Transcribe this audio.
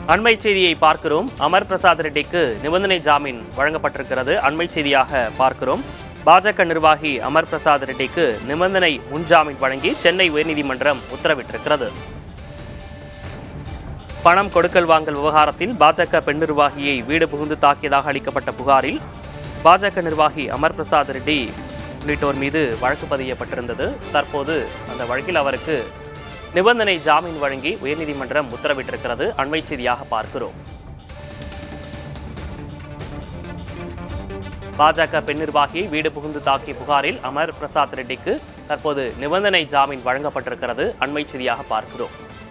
அண்மை செய்தியை பார்க்கிறோம் அமர் பிரசாத் ரெட்டிக்கு நிபந்தனை ஜாமீன் வழங்கப்பட்டிருக்கிறது அண்மை செய்தியாக பார்க்கிறோம் பாஜக நிர்வாகி அமர் பிரசாத் ரெட்டிக்கு நிபந்தனை முன்ஜாமீன் வழங்கி சென்னை உயர்நீதிமன்றம் உத்தரவிட்டிருக்கிறது பணம் கொடுக்கல் வாங்கல் விவகாரத்தில் பாஜக பெண் நிர்வாகியை வீடு புகுந்து தாக்கியதாக அளிக்கப்பட்ட புகாரில் பாஜக நிர்வாகி அமர் பிரசாத் ரெட்டி உள்ளிட்டோர் மீது வழக்கு பதியப்பட்டிருந்தது தற்போது அந்த வழக்கில் அவருக்கு நிபந்தனை ஜாமீன் வழங்கி உயர்நீதிமன்றம் உத்தரவிட்டிருக்கிறது அண்மை செய்தியாக பார்க்கிறோம் பாஜக பெண் நிர்வாகியை வீடு புகுந்து தாக்கிய புகாரில் அமர் பிரசாத் ரெட்டிக்கு தற்போது நிபந்தனை ஜாமீன் வழங்கப்பட்டிருக்கிறது அண்மை செய்தியாக பார்க்கிறோம்